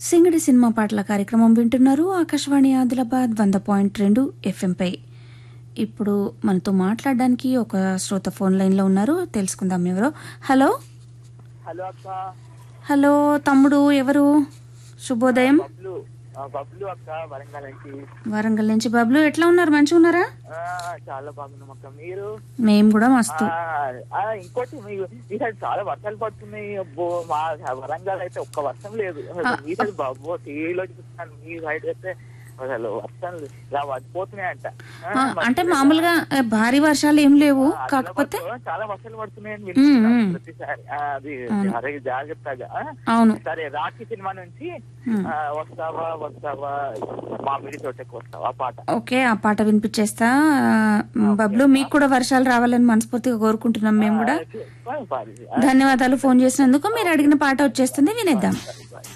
సింగడి cinema పాటల కార్యక్రమం వింటున్నారు ఆకాశవాణి ఆదిలాబాద్ వంద పాయింట్ రెండు ఎఫ్ఎంపై ఇప్పుడు మనతో మాట్లాడడానికి ఒక శ్రోత ఫోన్ లైన్లో ఉన్నారు తెలుసుకుందాం ఎవరో హలో హలో అక్క హలో తమ్ముడు ఎవరు శుభోదయం బబ్లు ఆ, బబ్లు అక్క వరంగల్ నుంచి వరంగల్ నుంచి బాబులు ఎట్లా ఉన్నారు మంచిగా ఉన్నారా ఆ, చాలా బాగున్నాం అక్క మీరు మేము కూడా మస్తు ఆ, ఆ, ఇంకోటి మీకు ఈ సైడ్ చాలా వర్షాలు పడుతున్నాయి అబ్బో మా వరంగల్ అయితే ఒక్క వర్షం లేదు అసలు మీ సైడ్ బాబో టీవీలో చూస్తున్నాను మీ సైడ్ అయితే అసలు వర్షం ఇలా పడిపోతున్నాయంట ఆ, ఆ, అంటే మామూలుగా ఆ, భారీ వర్షాలు ఏం లేవు ఆ, కాకపోతే ఆదిలాబాద్లో చాలా వర్షాలు పడుతున్నాయని వింటున్నాను మ్మ్. ప్రతిసారి ఆ, అది అరే జాగ్రత్తగా ఆ? అవును సరే రాఖీ సినిమా నుంచి మ్మ్. ఆ, వస్తావా వస్తావా మామిడి తోటకి వస్తావా ఆ పాట ఓకే ఆ పాట వినిపించేస్తా ఆ, బబ్లు మీకు కూడా వర్షాలు రావాలని మనస్ఫూర్తిగా కోరుకుంటున్నాం మేము కూడా ఆ, పాడు, పాడు. ధన్యవాదాలు ఫోన్ చేసినందుకు మీరు అడిగిన పాట వచ్చేస్తుంది వినేద్దాం సరే, బాయ్.